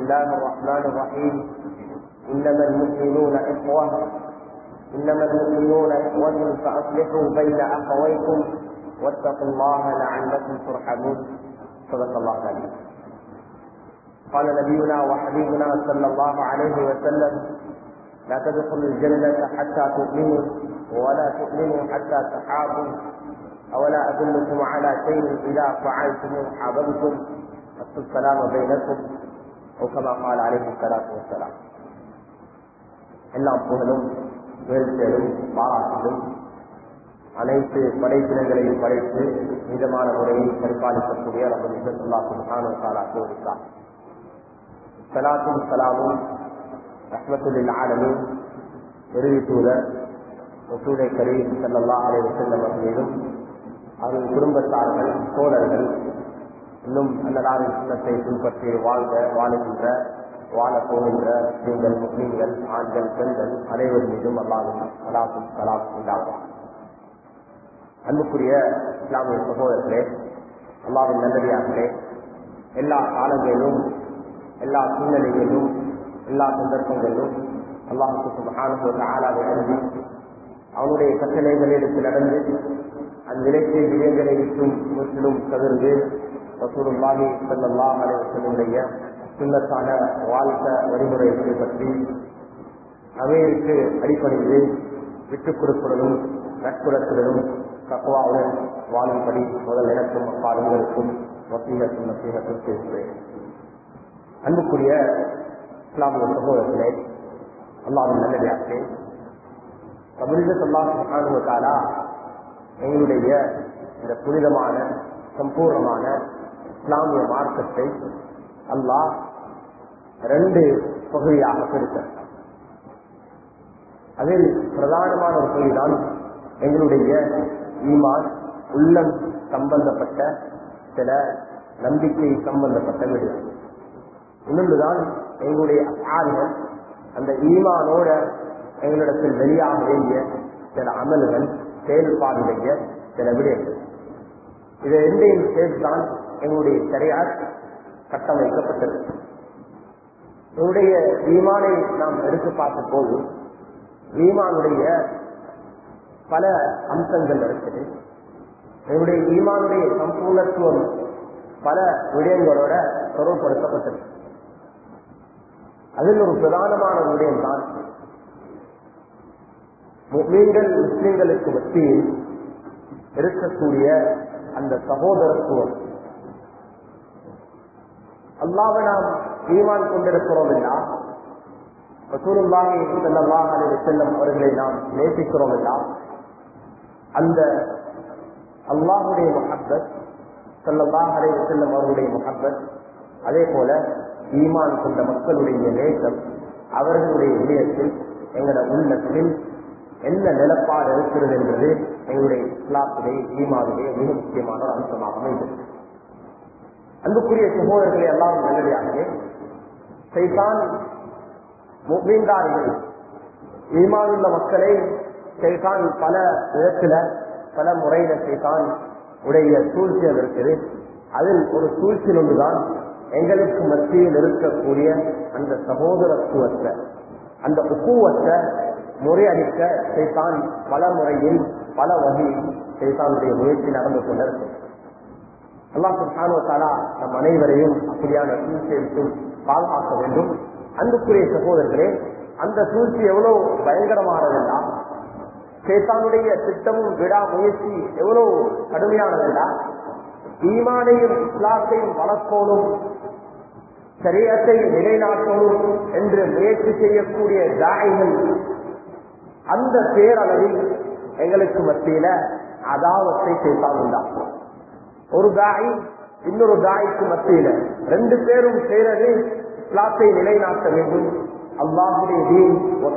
الله الرحمن الرحيم إنما المؤمنون إخوة إنما المؤمنون إخوة فأصلحوا بين أخويكم واتقوا الله لعلكم ترحمون صدق الله العظيم قال نبينا وحبيبنا صلى الله عليه وسلم لا تدخلوا الجنة حتى تؤمنوا ولا تؤمنوا حتى تحابوا أولا أدلكم على شيء إذا فعلتم حاببتم أصل السلام بينكم أو كما قال عليه الصلاة والسلام எல்லாம் புகழும் வேறுபேரும் பாராட்டிலும் அனைத்து படைப்பினங்களையும் படைத்து மிதமான முறையில் பரிபாலிக்கக்கூடிய ரபுல் இசத்துல்லா சுல்ஹானு தாலா கோரிக்கார் சலாத்தும் சலாமும் ரஹ்மத்துல்லில் ஆலமின் இறுதி தூதர் ஒசூலை கரீம் செல்லல்லா அலை செல்லம் அவர்களும் அவர்கள் குடும்பத்தார்கள் தோழர்கள் இன்னும் நல்லதாவின் சின்னத்தை பின்பற்றி வாழ்ந்த வாழுகின்ற வாழ போகின்ற நீங்கள் முஸ்லீம்கள் ஆண்கள் பெண்கள் அனைவர் மீதும் அல்லாவும் சலாத்தும் சலாம் உண்டாகும் அன்புக்குரிய இஸ்லாமிய சகோதரர்களே அல்லாவின் நல்லடியார்களே எல்லா காலங்களிலும் எல்லா சூழ்நிலைகளிலும் எல்லா சந்தர்ப்பங்களிலும் அல்லாஹுக்கு சுபகான ஆளாவை அன்றி அவனுடைய கட்டளைகளில் நடந்து அந்நிலைக்கு விஜயங்களை விட்டும் முற்றிலும் தவிர்த்து ரசூலுல்லாஹி ஸல்லல்லாஹு அலைஹி வஸல்லுடைய சுண்ணத்தான வாழ்க்கை வழிமுறைகளை பற்றி அவைகளுக்கு அடிப்படையில் விட்டுக் கொடுப்பதும் நட்புறத்துடனும் தக்குவாவுடன் வாழும்படி முதல் எனக்கும் அப்பாடுகளுக்கும் வசீகத்தும் நசீகத்தும் பேசுகிறேன் அன்புக்குரிய இஸ்லாமிய சகோதரர்களே அல்லாவின் நல்லதாகவே தமிழக சொல்லாஹாலா எங்களுடைய இந்த புனிதமான சம்பூர்ணமான இஸ்லாமிய மார்க்கத்தை அல்லாஹ் ரெண்டு பகுதியாக பிரித்தார் அதில் பிரதானமான ஒரு பகுதிதான் எங்களுடைய ஈமான் உள்ளம் சம்பந்தப்பட்ட சில நம்பிக்கை சம்பந்தப்பட்ட விடுதல் இன்னொன்றுதான் எங்களுடைய ஆறுகள் அந்த ஈமானோட எங்களிடத்தில் வெளியாக வேண்டிய சில அமல்கள் செயல்பாடுடைய சில விடயங்கள் இதை ரெண்டையும் சேர்த்துதான் எங்களுடைய சரியார் கட்டமைக்கப்பட்டது என்னுடைய ஈமானை நாம் எடுத்து பார்த்த போது ஈமானுடைய பல அம்சங்கள் இருக்குது என்னுடைய ஈமானுடைய சம்பூர்ணத்துவம் பல விடயங்களோட தொடர்படுத்தப்பட்டது அதில் ஒரு பிரதானமான விடயம் தான் மீன்கள் முஸ்லிம்களுக்கு மத்தியில் இருக்கக்கூடிய அந்த சகோதரத்துவம் அல்லாவை நாம் ஈமான் கொண்டிருக்கிறோம் இல்லா ரசூலுல்லாஹி ஸல்லல்லாஹு அலைஹி வஸல்லம் அவர்களை நாம் நேசிக்கிறோம் இல்லா அந்த அல்லாஹுடைய முஹப்பத் ஸல்லல்லாஹு அலைஹி வஸல்லம் அவர்களுடைய முஹப்பத் அதே போல ஈமான் கொண்ட மக்களுடைய நேசம் அவர்களுடைய விடயத்தில் எங்களோட உள்ளத்தில் என்ன நிலப்பாடு இருக்கிறது என்பது எங்களுடைய இஸ்லாத்துடைய ஈமானுடைய மிக முக்கியமான ஒரு அம்சமாக அமைந்தது அன்புக்குரிய சகோதரர்களை எல்லாம் நல்லதாகவே சைதான் மீண்டார்கள் ஈமானுள்ள மக்களை சைதான் பல விதத்துல பல முறையில சைதான் உடைய சூழ்ச்சியல் இருக்குது அதில் ஒரு சூழ்ச்சியில் ஒன்றுதான் எங்களுக்கு மத்தியில் இருக்கக்கூடிய அந்த சகோதரத்துவத்தை அந்த உக்குவத்தை முறையடிக்க சைதான் பல முறையில் பல வகையில் சைத்தானுடைய முயற்சி நடந்து கொண்டிருக்கும் அல்லாஹு சாணுவத்தாலா நம் அனைவரையும் அப்படியான சூழ்ச்சியைக்கும் பாதுகாக்க வேண்டும் அன்புக்குரிய சகோதரர்களே அந்த சூழ்ச்சி எவ்வளவு பயங்கரமானதெல்லாம் சேத்தானுடைய திட்டமும் விடா முயற்சி எவ்வளவு கடுமையானதெல்லா ஈமானையும் இஸ்லாத்தையும் வளர்க்கணும் சரியத்தை நிலைநாட்டணும் என்று முயற்சி செய்யக்கூடிய தாய்கள் அந்த பேரளவில் எங்களுக்கு மத்தியில அதாவத்தை சேர்த்தான் உண்டாக்கும் ஒரு தாய் இன்னொரு தாய்க்கு மத்தியில ரெண்டு பேரும் சேர்ந்து இஸ்லாத்தை நிலைநாட்ட வேண்டும் அல்லாஹுடைய தீன்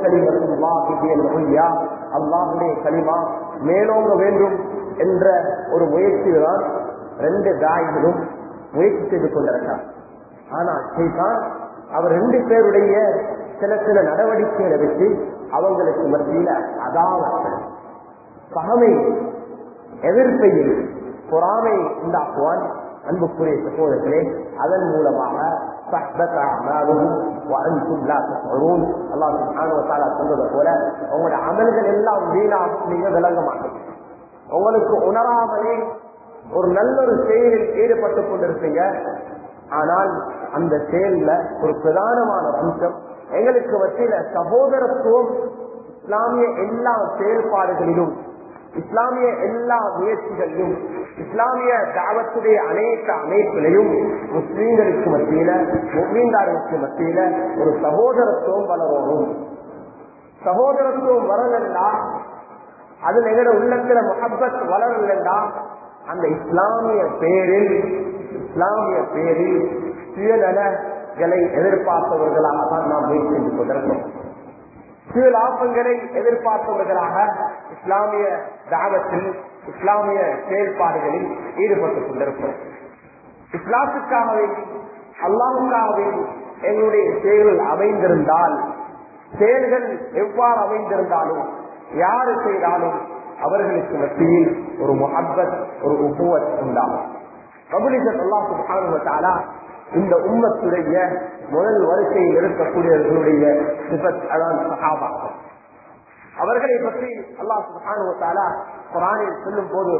அல்லாஹுடைய களிமா மேலோங்க வேண்டும் என்ற ஒரு முயற்சிதான் ரெண்டு தாய்களும் முயற்சி செய்து கொண்டிருக்கிறார் ஆனால் செய்தான் அவர் ரெண்டு பேருடைய சில சில நடவடிக்கைகளை வச்சு அவங்களுக்கு மத்தியில அதாவது பகமை எதிர்ப்பையில் பொறாமை உண்டாக்குவான் அன்புக்குரிய சகோதரர்களே அதன் மூலமாக فاحبط اعمالهم وانتم لا تشعرون الله سبحانه وتعالى சொல்றது போல உங்களோட அமல்கள் எல்லாம் வீணாகும் நீங்க விளங்க மாட்டீங்க உங்களுக்கு உணராமலே ஒரு நல்ல ஒரு செயலில் ஈடுபட்டுக் கொண்டிருப்பீங்க ஆனால் அந்த செயல்ல ஒரு பிரதானமான அம்சம் எங்களுக்கு வச்சில சகோதரத்துவம் இஸ்லாமிய எல்லா செயல்பாடுகளிலும் இஸ்லாமிய எல்லா முயற்சிகளிலும் இஸ்லாமிய தாவத்துடைய அனைத்து அமைப்பிலையும் முஸ்லீம்களுக்கு மத்தியில முஸ்லீம்காரர்களுக்கு மத்தியில ஒரு சகோதரத்துவம் வளரணும் சகோதரத்துவம் வரலன்னா அதுல எங்களோட உள்ளத்துல முகப்பத் வளரலன்னா அந்த இஸ்லாமிய பேரில் இஸ்லாமிய பேரில் சுயநலங்களை எதிர்பார்த்தவர்களாக தான் நாம் முயற்சி செஞ்சு கொண்டிருக்கிறோம் சில லாபங்களை எதிர்பார்த்தவர்களாக இஸ்லாமிய தாவத்தில் இஸ்லாமிய செயல்பாடுகளில் ஈடுபட்டுக் கொண்டிருக்கிறோம் இஸ்லாத்துக்காக வேண்டி அல்லாவுக்காக வேண்டி எங்களுடைய செயல்கள் அமைந்திருந்தால் செயல்கள் எவ்வாறு அமைந்திருந்தாலும் யாரு செய்தாலும் அவர்களுக்கு மத்தியில் ஒரு முகப்பத் ஒரு உப்புவத் உண்டாகும் கபுலிசத் அல்லாஹ் சுபானுவத்தாலா இந்த உம்மத்துடைய முதல் வரிசையில் இருக்கக்கூடியவர்களுடைய சிபத் அதான் சஹாபாக்கள் அவர்களை பற்றி அல்லாஹ் சுபானுவத்தாலா குரானில் சொல்லும் போது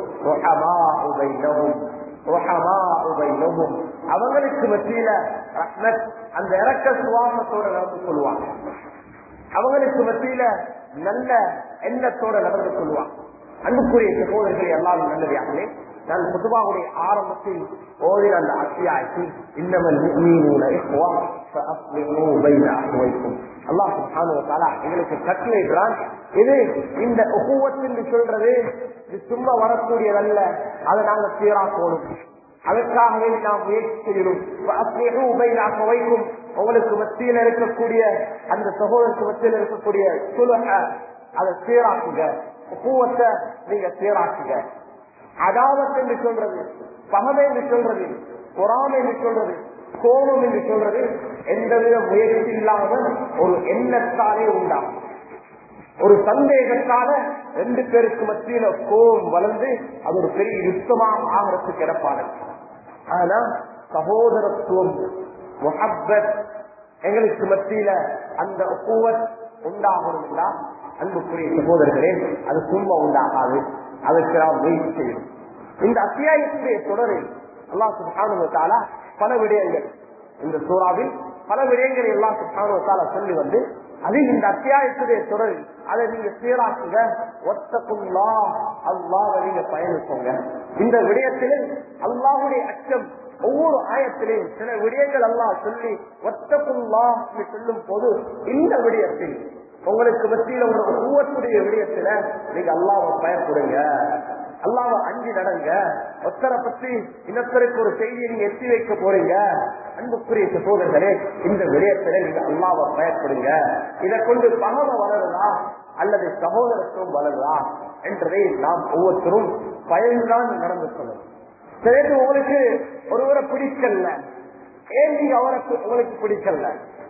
அவங்களுக்கு மத்தியில ரஹ்மத் அந்த இறக்க சுவாசத்தோட நடந்து கொள்வாங்க அவங்களுக்கு மத்தியில நல்ல எண்ணத்தோட நடந்து கொள்வாங்க அன்புக்குரிய சகோதரர்களை எல்லாம் நல்லதாகவே நான் பொதுவாவுடைய ஆரம்பத்தில் ஓடின அந்த அத்தியாயத்தில் இன்னமல் வைக்கும் அல்லாஹ் எங்களுக்கு கட்டளைகிறான் இது இந்த உபூவத்தில் சொல்றது இது சும்மா வரக்கூடியதல்ல அதை நாங்க சீராக்கணும் அதற்காகவே நாம் முயற்சி செய்யணும் வைக்கும் உங்களுக்கு மத்தியில் இருக்கக்கூடிய அந்த சகோதரருக்கு மத்தியில் இருக்கக்கூடிய சுலக அதை சீராக்குங்க பூவத்தை நீங்க சீராக்குங்க அதாவத் என்று சொல்றது பகமை என்று சொல்றது பொறாமை என்று சொல்றது கோபம் என்று சொல்றது எந்தவித முயற்சி இல்லாமல் ஒரு எண்ணத்தாலே உண்டாகும் ஒரு சந்தேகத்தால ரெண்டு பேருக்கு மத்தியில கோபம் வளர்ந்து அது ஒரு பெரிய யுத்தமாக ஆகிறதுக்கு கிடப்பாடு ஆனா சகோதரத்துவம் முஹப்பத் எங்களுக்கு மத்தியில அந்த கூவத் உண்டாகணும்னா அன்புக்குரிய சகோதரர்களே அது சும்மா உண்டாகாது அதற்கு நாம் முயற்சி செய்யணும் இந்த அத்தியாயத்துடைய தொடரில் அல்லாஹ் சுபானுவத்தாலா பல விடயங்கள் இந்த சூறாவில் பல விடயங்களை எல்லாம் சுபானுவத்தாலா சொல்லி வந்து அதில் இந்த அத்தியாயத்துடைய தொடரில் அதை நீங்க சீராக்குங்க ஒத்தக்குள்ளா அல்லாவை நீங்க பயணிப்போங்க இந்த விடயத்திலே அல்லாவுடைய அச்சம் ஒவ்வொரு ஆயத்திலையும் சில விடயங்கள் அல்லாஹ் சொல்லி ஒத்தக்குள்ளா சொல்லும் போது இந்த விடயத்தில் உங்களுக்கு மத்தியில ஒரு ஒவ்வொருடைய விடயத்துல நீங்க அல்லாவை பயப்படுங்க அல்லாவ அஞ்சு நடங்க ஒத்தரை பத்தி இன்னொருத்தருக்கு ஒரு செய்தியை நீங்க எத்தி வைக்க போறீங்க அன்புக்குரிய சகோதரர்களே இந்த விடயத்துல நீங்க அல்லாவை பயப்படுங்க இதை கொண்டு பகவ வளருதா அல்லது சகோதரத்துவம் வளருதா என்றதை நாம் ஒவ்வொருத்தரும் பயன்தான் நடந்து சொல்லணும் சிலது உங்களுக்கு ஒருவரை பிடிக்கல ஏன் நீங்க அவருக்கு உங்களுக்கு பிடிக்கல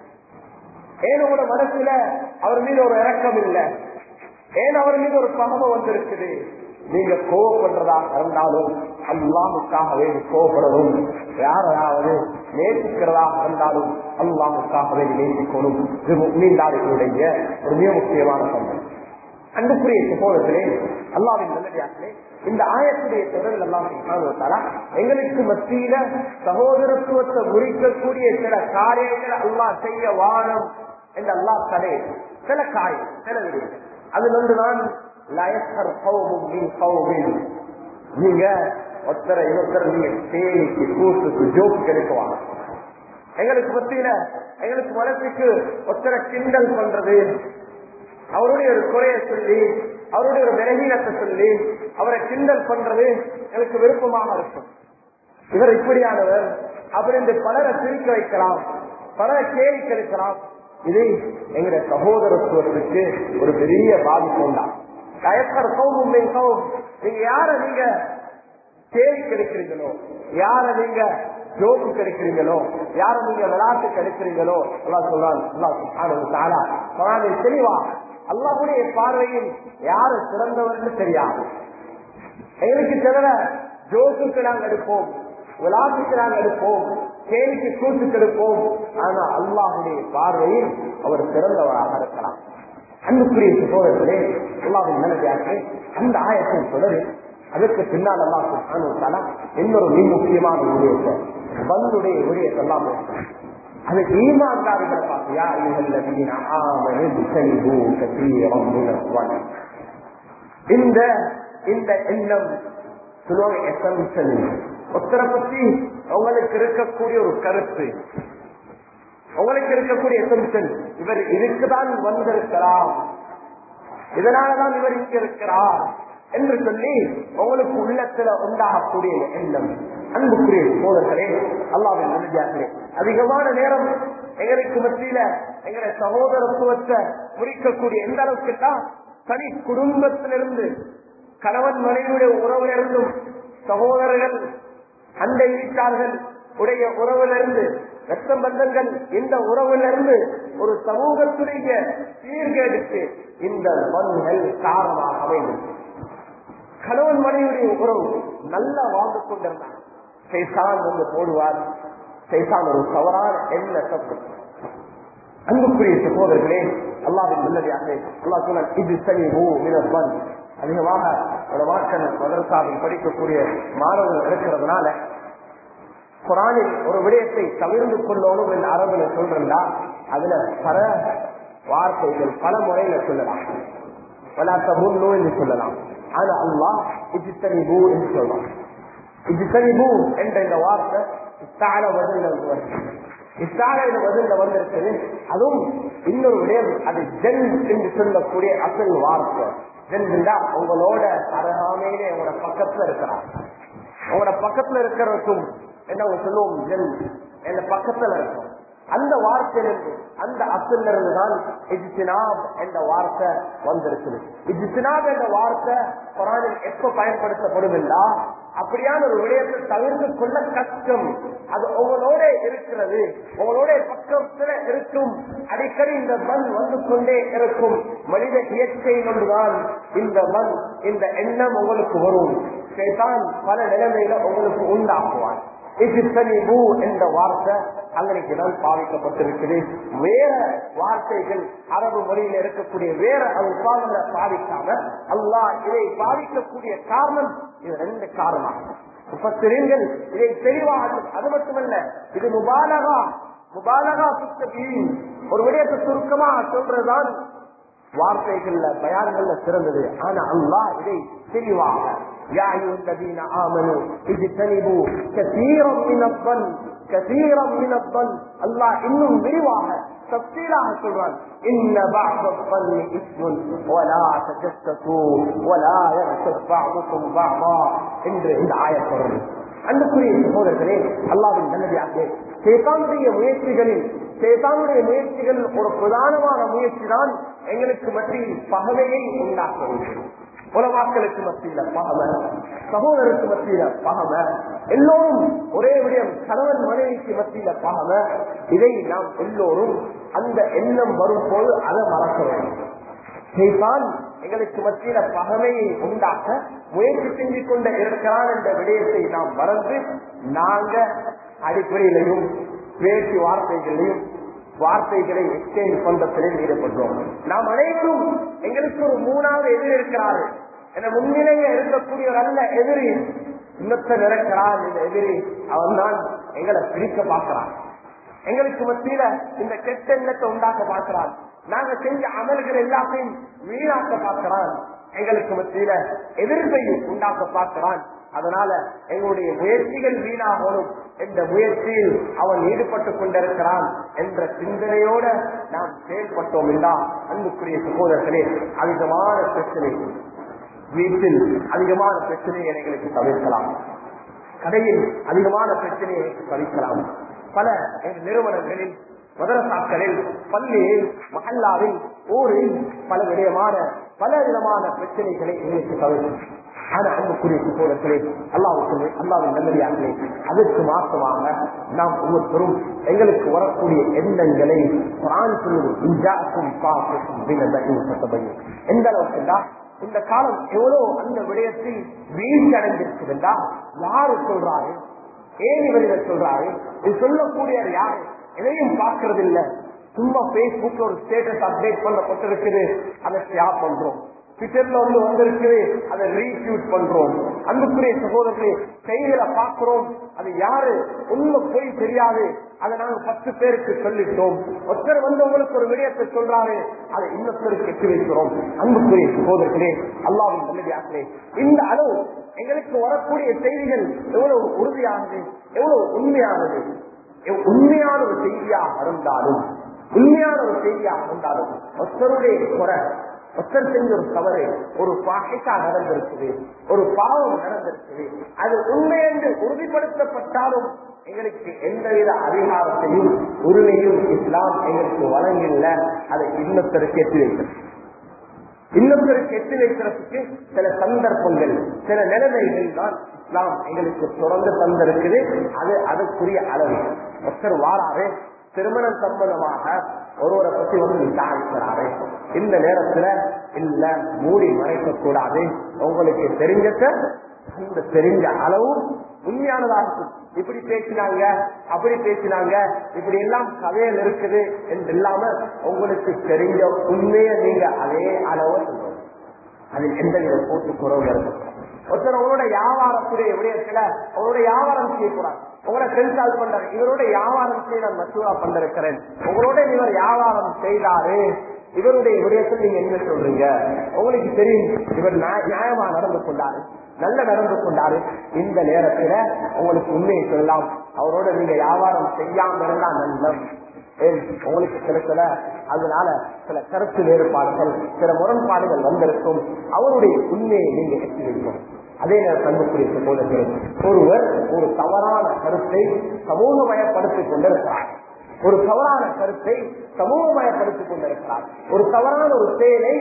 ஏன் உங்களோட மனசுல அவர் மீது ஒரு இறக்கம் இல்லை ஏன் அவர் மீது ஒரு பகம வந்திருக்குது நீங்க கோவப்படுறதாக இருந்தாலும் அல்லாமுக்காகவே கோவப்படணும் யாரையாவது நேசிக்கிறதாக இருந்தாலும் அல்லாமுக்காகவே நேசிக்கணும் இது மீண்டாளிகளுடைய ஒரு மிக முக்கியமான சம்பவம் அன்புக்குரிய சகோதரர்களே அல்லாவின் நல்லதார்களே இந்த ஆயத்துடைய தொடரில் எல்லாம் எங்களுக்கு மத்தியில சகோதரத்துவத்தை முறிக்கக்கூடிய சில காரியங்களை அல்லாஹ் செய்ய வாரம் என்று அல்லாஹ் தடை சில காரியம் சில விடயங்கள் அதுல ஒன்றுதான் நீங்க ஒருத்தரை இன்னொருத்தர் நீங்க தேனிக்கு கூட்டுக்கு ஜோக்கு கிடைக்குவாங்க எங்களுக்கு மத்தியில எங்களுக்கு மனசுக்கு ஒருத்தரை கிண்டல் பண்றது அவருடைய ஒரு குறைய சொல்லி அவருடைய ஒரு விலகீனத்தை சொல்லி அவரை கிண்டல் பண்றது எனக்கு விருப்பமாக இருக்கும் இவர் இப்படியானவர் அப்படின்னு பலரை பிரிக்க வைக்கலாம் பலரை கேள்வி கழிக்கலாம் இது எங்களுடைய சகோதரத்துவத்துக்கு ஒரு பெரிய பாதிப்பு உண்டாகும் நீங்க யார நீங்க கேள்வி கிடைக்கிறீங்களோ யார நீங்க ஜோக்கு கிடைக்கிறீங்களோ யார நீங்க விளையாட்டு கிடைக்கிறீங்களோ எல்லாம் சொல்றாங்க தெளிவா அல்லாஹுடைய பார்வையில் யாரு சிறந்தவர்னு தெரியாது எங்களுக்கு தவிர ஜோக்குக்கு நாங்கள் எடுப்போம் விளையாட்டுக்கு நாங்கள் எடுப்போம் கேலிக்கு கூட்டு கெடுப்போம் ஆனா அல்லாஹுடைய பார்வையில் அவர் சிறந்தவராக இருக்கலாம் அன்புக்குரிய சகோதரர்களே அல்லாவின் நல்லதாக்கு அந்த ஆயத்தின் தொடர் அதற்கு பின்னால் அல்லா சுல்தான இன்னொரு மிக முக்கியமான விடயத்தை பந்துடைய விடயத்தை எல்லாம் பேசுறேன் அது ஈமான்தாரிகளை பார்த்து யா ஐயுகல்லதீன ஆமனில் செல்வு கசீரம் மினல் இந்த இந்த எண்ணம் சொல்லுவாங்க எசன்சல் ஒருத்தரை பத்தி உங்களுக்கு இருக்கக்கூடிய ஒரு கருத்து உங்களுக்கு இருக்கக்கூடிய எசன்சல் இவர் இதுக்குதான் வந்திருக்கிறார் இதனாலதான் இவர் இங்க இருக்கிறார் என்று சொல்லி உங்களுக்கு உள்ளத்துல உண்டாகக்கூடிய எண்ணம் அன்புக்குரிய சோதர்களே அல்லாவின் மனிதியார்களே அதிகமான நேரம் எங்களுக்கு மத்தியில எங்களை சகோதரத்துவத்தை முறிக்கக்கூடிய எந்த அளவுக்கு தனி குடும்பத்திலிருந்து கணவன் மனைவியுடைய உறவிலிருந்தும் சகோதரர்கள் அண்டை வீட்டார்கள் உடைய உறவிலிருந்து ரத்த பந்தங்கள் இந்த உறவிலிருந்து ஒரு சமூகத்துடைய சீர்கேடுக்கு இந்த மண்கள் காரணமாக அமைந்தது கணவன் மனைவியுடைய உறவு நல்லா வாழ்ந்து கொண்டிருந்தார் சைசான் வந்து போடுவார் சைசான் ஒரு தவறான எண்ண தப்பு அன்புக்குரிய சகோதரர்களே அல்லாவின் நல்லதாக அல்லா சொன்ன இது சரி ஓ மினப்பன் அதிகமாக வாழ்க்கை மதரசாவில் படிக்கக்கூடிய மாணவர்கள் இருக்கிறதுனால குரானில் ஒரு விடயத்தை தவிர்ந்து கொள்ளணும் என்று அரபுல சொல்றா அதுல பல வார்த்தைகள் பல முறையில சொல்லலாம் பலாத்த முன்னோ என்று சொல்லலாம் ஆனா அல்லா இஜித்தனிபு என்று சொல்றான் இஜித்தனிபு என்ற இந்த வார்த்தை இஸ்தால பதில் இஸ்தால இந்த பதில் வந்திருக்குது அதுவும் இன்னொரு விடயம் அது ஜென் என்று சொல்லக்கூடிய அசல் வார்த்தை ஜென் உங்களோட அருகாமையிலே உங்களோட பக்கத்துல இருக்கிறார் உங்களோட பக்கத்துல இருக்கிறதுக்கும் என்ன சொல்லுவோம் ஜென் என் பக்கத்துல இருக்கும் அந்த வார்த்தையிலிருந்து அந்த அசல்ல இருந்துதான் இஜித்தினாப் என்ற வார்த்தை வந்திருக்குது இஜித்தினாப் என்ற வார்த்தை குரானில் எப்ப பயன்படுத்தப்படும் என்றா அப்படியான ஒரு விடயத்தை தவிர்த்து கொள்ள கஷ்டம் அது உங்களோட இருக்கிறது உங்களோட பக்கத்துல இருக்கும் அடிக்கடி இந்த மண் வந்து கொண்டே இருக்கும் மனித இயற்கை கொண்டுதான் இந்த மண் இந்த எண்ணம் உங்களுக்கு வரும் சேதான் பல நிலைமையில உங்களுக்கு உண்டாக்குவான் இஜித்தனிபு என்ற வார்த்தை அங்கனைக்கு தான் பாவிக்கப்பட்டிருக்குது வேற வார்த்தைகள் அரபு மொழியில இருக்கக்கூடிய வேற அல்பாங்களை பாவிக்காம அல்லா இதை பாவிக்கக்கூடிய காரணம் இது ரெண்டு காரணம் முப்பத்திரங்கள் இதை தெளிவாக அது மட்டுமல்ல இது முபாலகா முபாலகா புத்தகி ஒரு விடயத்தை சுருக்கமா சொல்றதுதான் வார்த்தைகள்ல பயான்கள்ல சிறந்தது ஆனா அல்லா இதை தெளிவாக يا أيها الذين آمنوا اجتنبوا كثيرا من الظن كثيرا من الظن الله இன்னும் விரிவாக தப்சீலாக சொல்றான் إن بعض الظن إثم ولا تجسسوا ولا يغتب بعضكم بعضا என்று இந்த ஆயத் தொடர்ந்து அன்புக்குரிய சகோதரர்களே அல்லாவின் நல்லதாகவே சேத்தானுடைய முயற்சிகளில் சேத்தானுடைய முயற்சிகள் ஒரு பிரதானமான முயற்சி தான் எங்களுக்கு மத்தியில் பகவையை உண்டாக்க வேண்டும் உலமாக்களுக்கு மத்தியில பகம சகோதரருக்கு மத்தியில பகம எல்லோரும் ஒரே விடயம் கணவன் மனைவிக்கு மத்தியில பகம இதை நாம் எல்லோரும் அந்த எண்ணம் வரும் போது அதை மறக்க வேண்டும் செய்தான் எங்களுக்கு மத்தியில பகமையை உண்டாக்க முயற்சி செஞ்சு கொண்ட இருக்கிறான் என்ற விடயத்தை நாம் மறந்து நாங்க அடிப்படையிலையும் பேச்சு வார்த்தைகளையும் வார்த்தைகளை எக்ஸ்சேஞ்ச் பண்றதில் ஈடுபடுறோம் நாம் அனைவரும் எங்களுக்கு ஒரு மூணாவது எதிரி இருக்கிறாரு என முன்னிலையில இருக்கக்கூடிய ஒரு நல்ல எதிரி இன்னொத்த நினைக்கிறான் இந்த எதிரி அவன் தான் எங்களை பிரிக்க பார்க்கிறான் எங்களுக்கு மத்தியில இந்த கெட்ட எண்ணத்தை உண்டாக்க பார்க்கிறான் நாங்க செஞ்ச அமல்கள் எல்லாத்தையும் வீணாக்க பார்க்கிறான் எங்களுக்கு மத்தியில எதிர்ப்பை உண்டாக்க பார்க்கிறான் அதனால எங்களுடைய முயற்சிகள் வீணாகணும் என்ற முயற்சியில் அவன் ஈடுபட்டுக் கொண்டிருக்கிறான் என்ற சிந்தனையோட நாம் செயல்பட்டோம் என்றா அன்புக்குரிய சகோதரர்களே அதிகமான பிரச்சனை வீட்டில் அதிகமான பிரச்சனையை எங்களுக்கு தவிர்க்கலாம் கடையில் அதிகமான பிரச்சனையை தவிர்க்கலாம் பல நிறுவனங்களில் மதரசாக்களில் பள்ளியில் மஹல்லாவில் ஊரில் பல விடயமான பல விதமான பிரச்சனைகளை எங்களுக்கு தவிர்க்கும் ஆனா அன்புக்குரிய சகோதரர்களே அல்லாவுக்கு அல்லாவின் நல்லதார்களே அதற்கு மாற்றமாக நாம் ஒவ்வொருத்தரும் எங்களுக்கு வரக்கூடிய எண்ணங்களை குரான் சொல்லுவது இஞ்சாக்கும் பாக்கும் எந்த அளவுக்கு இந்த காலம் எவ்வளவு அந்த விடயத்தில் வீழ்ச்சி அடைந்திருக்குதுண்டா யாரு சொல்றாரு ஏன் இவர் இதை சொல்றாரு இது சொல்லக்கூடிய யாரு எதையும் பார்க்கறது இல்ல சும்மா பேஸ்புக்ல ஒரு ஸ்டேட்டஸ் அப்டேட் பண்ணப்பட்டிருக்குது அதை ஷேர் பண்றோம் ட்விட்டர்ல வந்து வந்திருக்குது அதை ரீட்யூட் பண்றோம் அன்புக்குரிய சகோதரர்களே செய்திகளை பார்க்கிறோம் அது யாரு உண்மை போய் தெரியாது அதை நாங்க பத்து பேருக்கு சொல்லிட்டோம் ஒருத்தர் வந்து உங்களுக்கு ஒரு விடயத்தை சொல்றாரு அதை இன்னொருத்தருக்கு எட்டி வைக்கிறோம் அன்புக்குரிய சகோதரர்களே அல்லாவின் நல்லதார்களே இந்த அளவு எங்களுக்கு வரக்கூடிய செய்திகள் எவ்வளவு உறுதியானது எவ்வளவு உண்மையானது எவ்- உண்மையான ஒரு செய்தியாக இருந்தாலும் உண்மையான ஒரு செய்தியாக இருந்தாலும் ஒருத்தருடைய குறை ஒருத்தர் செஞ்ச ஒரு தவறு ஒரு பாகிசா நடந்திருக்குது ஒரு பாவம் நடந்திருக்குது அது உண்மை என்று உறுதிப்படுத்தப்பட்டாலும் எங்களுக்கு எந்தவித அதிகாரத்தையும் உரிமையும் இஸ்லாம் எங்களுக்கு வழங்கில்ல அதை இன்னொருத்தருக்கு எட்டி வைக்கிறது இன்னொருத்தருக்கு எட்டி வைக்கிறதுக்கு சில சந்தர்ப்பங்கள் சில நிலைமைகள் தான் இஸ்லாம் எங்களுக்கு தொடர்ந்து தந்திருக்குது அது அதுக்குரிய அளவு ஒருத்தர் வாராரு திருமணம் சம்பந்தமாக ஒருவரை பத்தி வந்து விசாரிக்கிறாரு இந்த நேரத்துல இல்ல மூடி மறைக்க கூடாது உங்களுக்கு தெரிஞ்சத அந்த தெரிஞ்ச அளவும் உண்மையானதா இருக்கும் இப்படி பேசினாங்க அப்படி பேசினாங்க இப்படி எல்லாம் கதையில் இருக்குது என்று இல்லாம உங்களுக்கு தெரிஞ்ச உண்மையை நீங்க அதே அளவு சொல்லணும் அதில் எந்த வித போட்டு குறவு இருக்கும் ஒருத்தர் உங்களோட வியாபாரத்துடைய விடயத்துல அவரோட வியாபாரம் செய்யக்கூடாது உங்களோட ஃப்ரெண்ட் கால் பண்றாரு இவரோட வியாபாரம் செய்ய நான் மசூரா பண்ணிருக்கிறேன் உங்களோட இவர் வியாபாரம் செய்தாரு இவருடைய விடயத்தில் நீங்க என்ன சொல்றீங்க உங்களுக்கு தெரியும் இவர் நியா- நியாயமா நடந்து கொண்டாரு நல்ல நடந்து கொண்டாரு இந்த நேரத்துல உங்களுக்கு உண்மையை சொல்லலாம் அவரோட நீங்க வியாபாரம் செய்யாம இருந்தா நல்லம் ஏன் உங்களுக்கு சில சில அதனால சில கருத்து வேறுபாடுகள் சில முரண்பாடுகள் வந்திருக்கும் அவருடைய உண்மையை நீங்க எட்டி வைக்கும் அதே நேரம் அன்புக்குரிய சகோதரர்களே ஒருவர் ஒரு தவறான கருத்தை சமூகமயப்படுத்திக் கொண்டிருக்கிறார் ஒரு தவறான கருத்தை சமூகமயப்படுத்திக் கொண்டிருக்கிறார் ஒரு தவறான ஒரு செயலை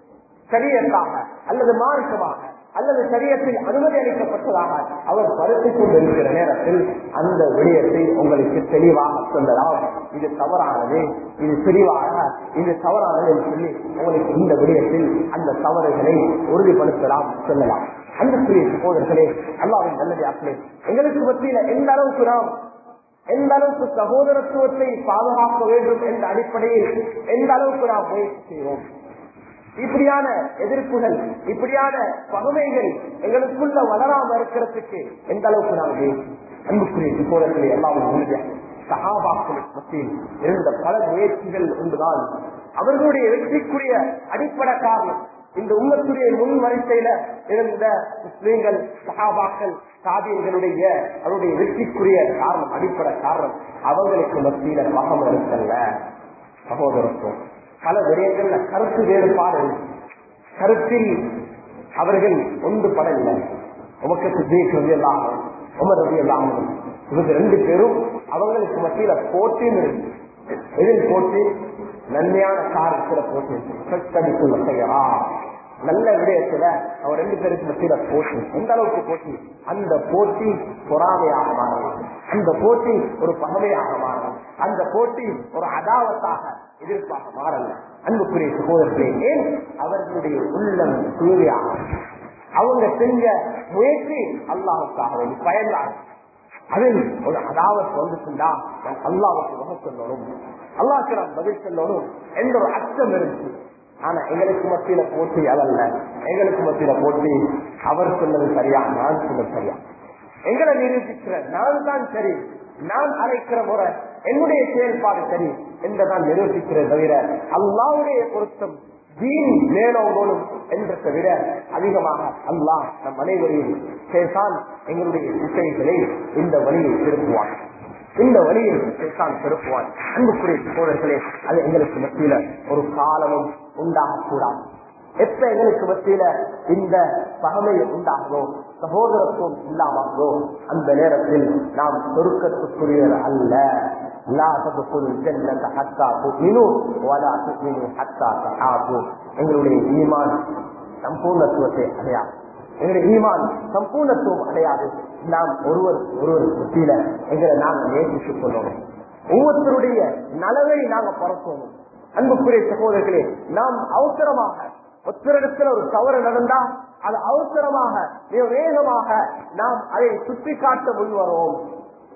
சரியத்தாக அல்லது மார்க்கமாக அல்லது சரியத்தில் அனுமதி அளிக்கப்பட்டதாக அவர் பருத்திக் கொண்டிருக்கிற நேரத்தில் அந்த விடயத்தை உங்களுக்கு தெளிவாக சொல்லலாம் இது தவறானது இது தெளிவாக இது தவறானது என்று சொல்லி உங்களுக்கு இந்த விடயத்தில் அந்த தவறுகளை உறுதிப்படுத்தலாம் சொல்லலாம் அன்புக்குரிய சகோதரர்களே அல்லாவின் நல்லது ஆக்களே எங்களுக்கு மத்தியில எந்த அளவுக்கு நாம் எந்த அளவுக்கு சகோதரத்துவத்தை பாதுகாக்க வேண்டும் என்ற அடிப்படையில் எந்த அளவுக்கு நாம் முயற்சி செய்வோம் இப்படியான எதிர்ப்புகள் இப்படியான பகுமைகள் எங்களுக்குள்ள வளராம இருக்கிறதுக்கு எந்த அளவுக்கு நாம் முயற்சி அன்புக்குரிய சகோதரர்களை எல்லாம் சகாபாக்கள் மத்தியில் இருந்த பல முயற்சிகள் உண்டுதான் அவர்களுடைய வெற்றிக்குரிய அடிப்படை காரணம் இந்த உம்மத்துடைய முன் வரிசையில இருந்த முஸ்லீம்கள் சகாபாக்கள் சாதியங்களுடைய அவருடைய வெற்றிக்குரிய காரணம் அடிப்படை காரணம் அவங்களுக்கு மத்தியில மகம் இருக்கல்ல சகோதரத்துவம் பல விடயங்கள்ல கருத்து வேறுபாடு இருக்கு. கருத்தில் அவர்கள் ஒன்றுபடவில்லை உமக்கு சித்திக் ரவி எல்லாம் உமர் ரவி எல்லாம் இவங்க ரெண்டு பேரும் அவங்களுக்கு மத்தியில போட்டின்னு இருக்கு எதில் போட்டி நன்மையான காரியத்துல போட்டி கட்டடிக்குள்ள செய்யறா நல்ல விடயத்துல அவர் ரெண்டு பேருக்கு மத்தியில போட்டி எந்த அளவுக்கு போட்டி அந்த போட்டி பொறாமையாக மாறும் அந்த போட்டி ஒரு பகமையாக மாறும் அந்த போட்டி ஒரு அதாவத்தாக எதிர்ப்பாக மாறல அன்புக்குரிய சகோதரர்களே ஏன் அவர்களுடைய உள்ளம் தூய்மையாக அவங்க செஞ்ச முயற்சி அல்லாவுக்காக வேண்டி பயன்தான் அதில் ஒரு அதாவத் வந்துச்சுண்டா நான் அல்லாவுக்கு வகை சொல்லணும் அல்லாவுக்கு நான் பதில் சொல்லணும் என்ற ஒரு அச்சம் இருந்துச்சு ஆனா எங்களுக்கு மத்தியில போட்டி அதல்ல எங்களுக்கு மத்தியில போட்டி அவர் சொன்னது சரியா நான் சொன்னது சரியா எங்களை நிரூபிக்கிற நான் தான் சரி நான் அழைக்கிற முறை என்னுடைய செயல்பாடு சரி என்றுதான் நிரூபிக்கிறேன் தவிர அல்லாவுடைய பொருத்தம் தீன் மேலோங்கோலும் என்றதை விட அதிகமாக அல்லாஹ் நம் அனைவரையும் சேசான் எங்களுடைய திசைகளை இந்த வழியை திருப்புவான் இந்த வழியை சேசான் திருப்புவான் அன்புக்குரிய சோழர்களே அது எங்களுக்கு மத்தியில ஒரு காலமும் உண்டாகக்கூடாது எப்ப எங்களுக்கு மத்தியில இந்த பகமை உண்டாகுதோ சகோதரத்துவம் இல்லாமோ அந்த நேரத்தில் நாம் சொருக்கத்துக்குரியவர் அல்ல லா ததுகுல் ஜன்னத ஹத்தா துமினு வலா துமினு ஹத்தா தஹாபு எங்களுடைய ஈமான் சம்பூர்ணத்துவத்தை அடையாது எங்களுடைய ஈமான் சம்பூர்ணத்துவம் அடையாது நாம் ஒருவர் ஒருவர் மத்தியில எங்களை நாங்கள் நேசித்துக் கொள்ளணும் ஒவ்வொருத்தருடைய நலவை நாங்க பரப்பணும் அன்புக்குரிய சகோதரர்களே நாம் அவசரமாக ஒத்தரிடத்தில் ஒரு தவறு நடந்தா அது அவசரமாக மிக வேகமாக நாம் அதை சுட்டி காட்ட முன்வரோம்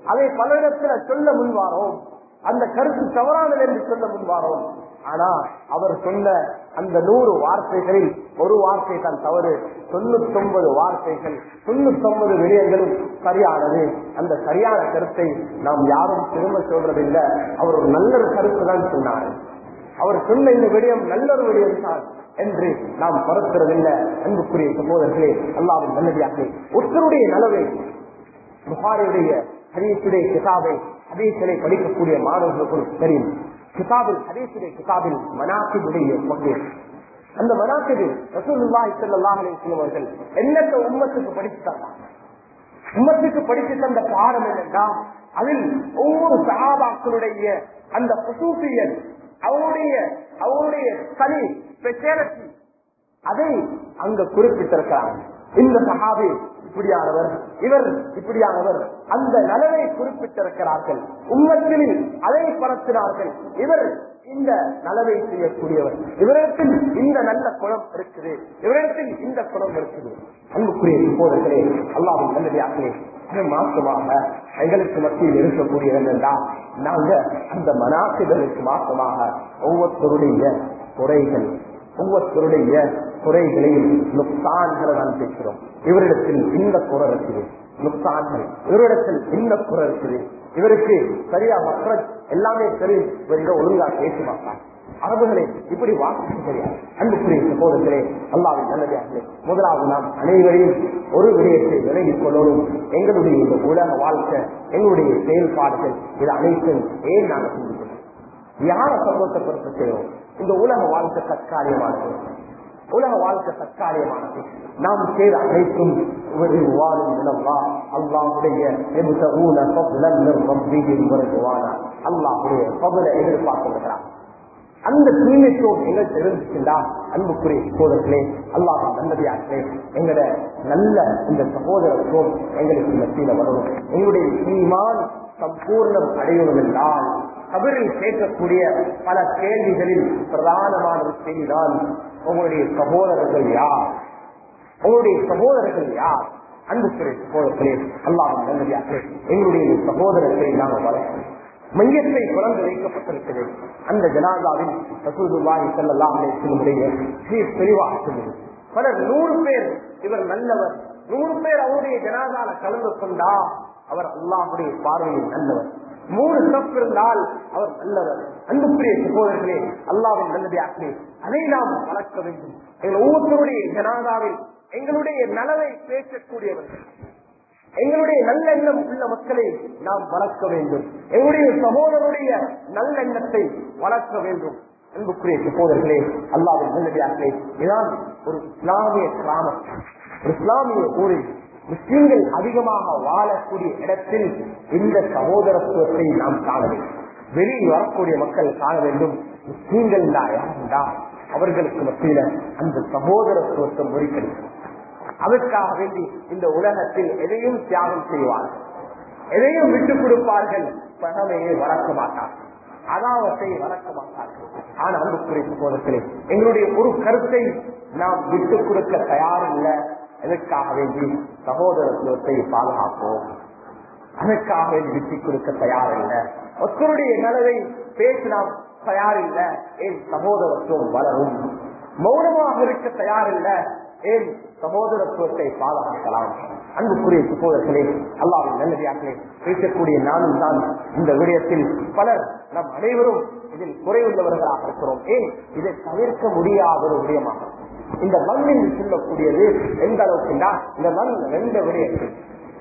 அதை பலரிடத்துல சொல்ல முன்வாரோம் அந்த கருத்து தவறானது என்று சொல்ல முன்வாரோம் ஆனா அவர் சொன்ன அந்த நூறு வார்த்தைகளில் ஒரு வார்த்தை தான் தவறு தொண்ணூத்தி ஒன்பது வார்த்தைகள் தொண்ணூத்தி ஒன்பது விடயங்களும் சரியானது அந்த சரியான கருத்தை நாம் யாரும் திரும்ப சொல்றதில்லை அவர் ஒரு நல்ல ஒரு கருத்து தான் சொன்னார் அவர் சொன்ன இந்த விடயம் நல்ல ஒரு விடயம் தான் என்று நாம் பரப்புறதில்லை அன்புக்குரிய சகோதரர்களே அல்லாவின் நல்லதாகவே ஒருத்தருடைய நலவை புகாரியுடைய ஹரீசுடைய கிதாபை ஹதீசனை படிக்கக்கூடிய மாணவர்களுக்கு தெரியும் கிதாபில் ஹதீசுடைய கிதாபில் மனாசிபுடைய பங்கு அந்த மனாசிபில் ரசூலுல்லாஹி ஸல்லல்லாஹு அலைஹி வஸல்லம் அவர்கள் எண்ணற்ற உம்மத்துக்கு படித்தாங்க உம்மத்துக்கு படித்து தந்த பாடம் என்னன்னா அதில் ஒவ்வொரு சகாபாக்களுடைய அந்த புசூசியல் அவருடைய அவருடைய தனி ஸ்பெஷாலிட்டி அதை அங்க குறிப்பிட்டிருக்கிறாங்க இந்த சகாபி இப்படியானவர் இவர் இப்படியானவர் அந்த நலனை குறிப்பிட்டிருக்கிறார்கள் உண்மத்தில் அதை பரத்தினார்கள் இவர் இந்த நலவை செய்யக்கூடியவர் இவரிடத்தில் இந்த நல்ல குணம் இருக்குது இவரிடத்தில் இந்த குணம் இருக்குது அன்புக்குரிய இப்போதே அல்லாவின் நல்லதாகவே அது மாற்றமாக எங்களுக்கு மத்தியில் இருக்கக்கூடிய என்னென்றா நாங்க அந்த மனாசிகளுக்கு மாற்றமாக ஒவ்வொருத்தருடைய குறைகள் ஒவ்வொருத்தருடைய குறைகளையும் நுக்சான்களை நான் பேசுறோம் இவரிடத்தில் இந்த குறை இருக்குது நுக்சான்கள் இவரிடத்தில் இந்த குறை இருக்குது இவருக்கு சரியா மக்கள் எல்லாமே தெரியும் இவரிடம் ஒழுங்கா பேச மாட்டாங்க அரபுகளே இப்படி வாக்கு தெரியாது அன்புக்குரிய சகோதரர்களே அல்லாவின் நல்லதாகவே முதலாவது நாம் அனைவரையும் ஒரு விடயத்தை விலகிக் கொள்ளணும் எங்களுடைய இந்த உலக வாழ்க்கை எங்களுடைய செயல்பாடுகள் இது அனைத்தும் ஏன் நாங்கள் சிந்திக்கிறோம் யார சந்தோஷப்படுத்த செய்வோம் இந்த உலக வாழ்க்கை தற்காலிகமானது உலக வாழ்க்கை தற்காலிகமானது நாம் செய்த அனைத்தும் ஒரு வாழும் நிலவா அல்லாவுடைய அல்லாவுடைய பகுல எதிர்பார்த்திருக்கிறார் அந்த தூய்மைத்தோடு எங்களுக்கு இருந்துச்சுண்டா அன்புக்குரிய சகோதரர்களே அல்லாஹ் நல்லதாகவே எங்களோட நல்ல இந்த சகோதரத்துவம் எங்களுக்கு மத்தியில வரணும் எங்களுடைய ஈமான் சம்பூர்ணம் அடையணும் என்றால் கபரில் கேட்கக்கூடிய பல கேள்விகளில் பிரதானமான ஒரு செய்திதான் உங்களுடைய சகோதரர்கள் யார் உங்களுடைய சகோதரர்கள் யார் அன்புக்குரிய சகோதரர்களே அல்லாஹ் நல்லதாக எங்களுடைய சகோதரர்களை நாங்கள் வளர்க்கணும் மையத்தை குழந்து வைக்கப்பட்டிருக்கிறது அந்த ஜனாதாவில் ரசூலுல்லாஹி ஸல்லல்லாஹு அலைஹி வஸல்லம் தெளிவாக சொல்லுது பலர் நூறு பேர் இவர் நல்லவர் நூறு பேர் அவருடைய ஜனாதால கலந்து கொண்டா அவர் அல்லாஹுடைய பார்வையில் நல்லவர் மூணு ஸ்டெப் இருந்தால் அவர் நல்லவர் அன்புக்குரிய சகோதரர்களே அல்லாவின் நல்லதாகவே அதை நாம் வளர்க்க வேண்டும் எங்கள் ஒவ்வொருத்தருடைய ஜனாதாவில் எங்களுடைய நலவை பேசக்கூடியவர்கள் எங்களுடைய நல்லெண்ணம் உள்ள மக்களை நாம் வளர்க்க வேண்டும் எங்களுடைய சகோதரருடைய நல்லெண்ணத்தை வளர்க்க வேண்டும் அன்புக்குரிய சகோதரர்களே அல்லாவின் நல்லதாகவே இதான் ஒரு இஸ்லாமிய கிராமம் ஒரு இஸ்லாமிய ஊரில் முஸ்லீம்கள் அதிகமாக வாழக்கூடிய இடத்தில் இந்த சகோதரத்துவத்தை நாம் காண வேண்டும் வெளியில் வரக்கூடிய மக்கள் காண வேண்டும் முஸ்லீம்கள் யாருண்டா அவர்களுக்கு மத்தியில அந்த சகோதரத்துவத்தை முறிக்கணும் அதற்காக வேண்டி இந்த உலகத்தில் எதையும் தியாகம் செய்வார்கள் எதையும் விட்டுக் கொடுப்பார்கள் பணமையை வளர்க்க மாட்டார்கள் அதாவத்தை வளர்க்க மாட்டார்கள் ஆனா அன்புக்குரிய சகோதரர்களே எங்களுடைய ஒரு கருத்தை நாம் விட்டுக் கொடுக்க தயாரில்லை எதற்காக வேண்டி சகோதரத்துவத்தை பாதுகாப்போம் அதற்காக வேண்டி விட்டுக் கொடுக்க தயாரில்லை ஒருத்தருடைய நலவை பேசினால் தயாரில்லை ஏன் சகோதரத்துவம் வளரும் மௌனமாக இருக்க தயாரில்லை ஏன் சகோதரத்துவத்தை பாதுகாக்கலாம் அன்புக்குரிய சகோதரர்களே அல்லாவின் நல்லதார்களே பேசக்கூடிய நானும் தான் இந்த விடயத்தில் பலர் நம் அனைவரும் இதில் குறைவுள்ளவர்களாக இருக்கிறோம் ஏன் இதை தவிர்க்க முடியாத ஒரு விடயமாக இந்த மண் என்று சொல்லக்கூடியது எந்த அளவுக்குண்டா இந்த மண் ரெண்டு விடயத்தில்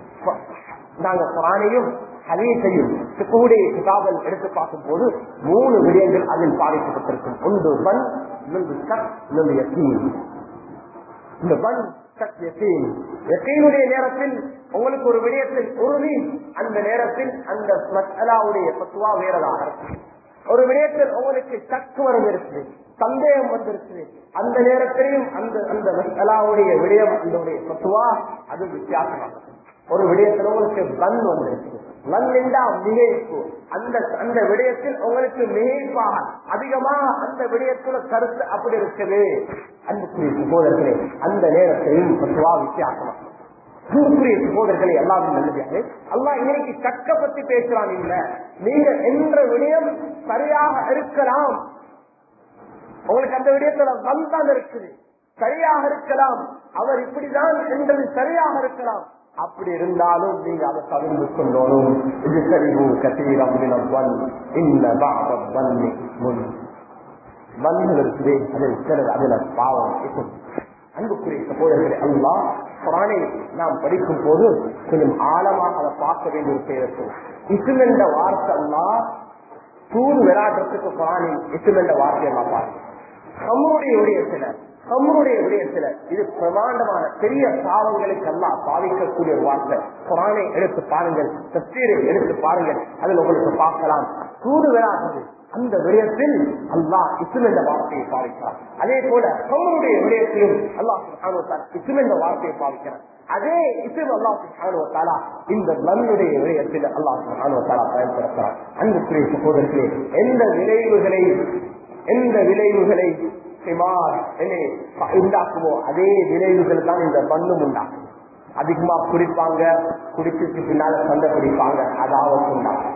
நாங்க குரானையும் ஹதீஸையும் சிக்குடைய கிதாபல் எடுத்து பார்க்கும் போது மூணு விடயங்கள் அதில் பாதிக்கப்பட்டிருக்கும் ஒன்று மண் இன்னொன்று கட் இன்னொன்று யத்தீம் இந்த மண் கட் யத்தீம் யத்தீனுடைய நேரத்தில் உங்களுக்கு ஒரு விடயத்தில் உறுதி அந்த நேரத்தில் அந்த மசாலாவுடைய பத்துவா வேறதாக இருக்கும் ஒரு விடயத்தில் உங்களுக்கு சக்கு வரம் இருக்குது சந்தேகம் வந்திருக்குது அந்த நேரத்திலையும் அந்த அந்த மசாலாவுடைய விடயம் அந்த பத்துவா அது வித்தியாசமாக ஒரு விடயத்தில் உங்களுக்கு பன் வந்திருக்கு லன் என்றா மிகைப்பு அந்த அந்த விடயத்தில் உங்களுக்கு மிகைப்பாக அதிகமாக அந்த விடயத்துல கருத்து அப்படி இருக்குது அன்புக்குரிய சகோதரர்களே அந்த நேரத்தையும் பத்துவா வித்தியாசமாக அன்புக்குரிய சகோதரர்களை எல்லாரும் நல்லதாக அல்லாஹ் இன்னைக்கு கற்க பத்தி பேசுறான் இல்ல நீங்க என்ற விடயம் சரியாக இருக்கலாம் உங்களுக்கு அந்த விடயத்துல வந்தான் இருக்குது சரியாக இருக்கலாம் அவர் இப்படிதான் என்றது சரியாக இருக்கலாம் அப்படி இருந்தாலும் நீங்க அதை தவிர்த்து கொண்டோனும் இது சரிவு கத்தீரம் வன் இந்த பாபம் வன்னி முன் வன்கள் இருக்குது அதில் சிலர் அதுல பாவம் இருக்கும் அன்புக்குரிய சகோதரர்களை அல்லா குரானை நாம் படிக்கும் போது கொஞ்சம் ஆழமாக அதை பார்க்க வேண்டிய ஒரு தேவை இசும் என்ற வார்த்தை அல்லா தூண் விளையாடுறதுக்கு குரானில் இசும் என்ற வார்த்தை எல்லாம் பாருங்க கம்முடைய விடயத்துல கம்முடைய விடயத்துல இது பிரமாண்டமான பெரிய பாவங்களுக்கு எல்லாம் பாவிக்கக்கூடிய ஒரு வார்த்தை குரானை எடுத்து பாருங்கள் தத்தீரை எடுத்து பாருங்கள் அதில் உங்களுக்கு பார்க்கலாம் தூது விளையாடுறது அந்த விடயத்தில் அல்லாஹ் இசும் என்ற வார்த்தையை பாவிக்கிறார் அதே போல கம்முடைய விடயத்திலும் அல்லாஹ் இசும் என்ற வார்த்தையை பாவிக்கிறார் அதே இசும் அல்லாஹ் இந்த மண்ணுடைய விடயத்தில் அல்லாஹ் பயன்படுத்துறார் அன்புக்குரிய சகோதரர்களே எந்த விளைவுகளை எந்த விளைவுகளை உண்டாக்குமோ அதே விளைவுகள் தான் இந்த பண்ணும் உண்டாகும் அதிகமா குடிப்பாங்க குடிச்சிட்டு பின்னால சண்டை குடிப்பாங்க அதாவது உண்டாகும்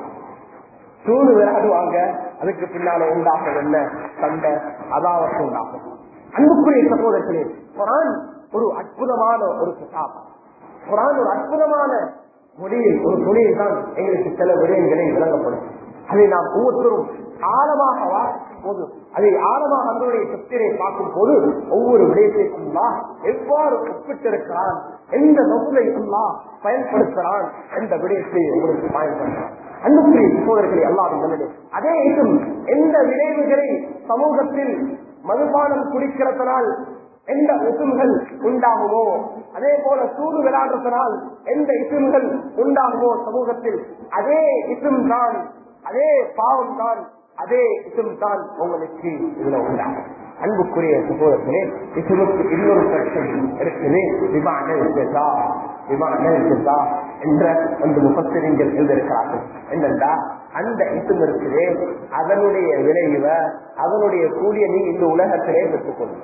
சூடு விளையாடுவாங்க அதுக்கு பின்னால உண்டாகும் என்ன சண்டை அதாவது உண்டாகும் அன்புக்குரிய சகோதரர்களே குரான் ஒரு அற்புதமான ஒரு கிதாப் குரான் ஒரு அற்புதமான மொழியில் ஒரு மொழியில் தான் எங்களுக்கு சில விடயங்களை விளங்கப்படும் அதை நாம் ஒவ்வொருத்தரும் ஆழமாக வாசிக்கும் போது அதை ஆழமாக அதனுடைய சக்தியை பார்க்கும் போது ஒவ்வொரு விடயத்தையும் எவ்வாறு ஒப்பிட்டிருக்கிறான் எந்த நோக்கை பயன்படுத்துகிறான் எந்த விடயத்தை உங்களுக்கு பயன்படுத்துகிறான் அன்புக்குரிய சகோதரர்களை எல்லாரும் நல்லது அதே இதும் எந்த விளைவுகளை சமூகத்தில் மதுபானம் குடிக்கிறதனால் எந்த இசும்கள் உண்டாகுமோ அதே போல சூடு விளையாடுறதனால் எந்த இசும்கள் உண்டாகுமோ சமூகத்தில் அதே இசும் தான் அதே பாவம் தான் அதே இசும் தான் உங்களுக்கு இதுல உண்டாகும் அன்புக்குரிய சகோதரர்களே இசுமுக்கு இன்னொரு பிரச்சனை இருக்குது விமான இருக்கா விமான இருக்கா என்ற அந்த முகத்திரிங்கள் எழுதியிருக்கிறார்கள் என்னென்றா அந்த இசும் இருக்குது அதனுடைய விளைவை அதனுடைய கூலிய நீ இந்த உலகத்திலே பெற்றுக்கொள்ளும்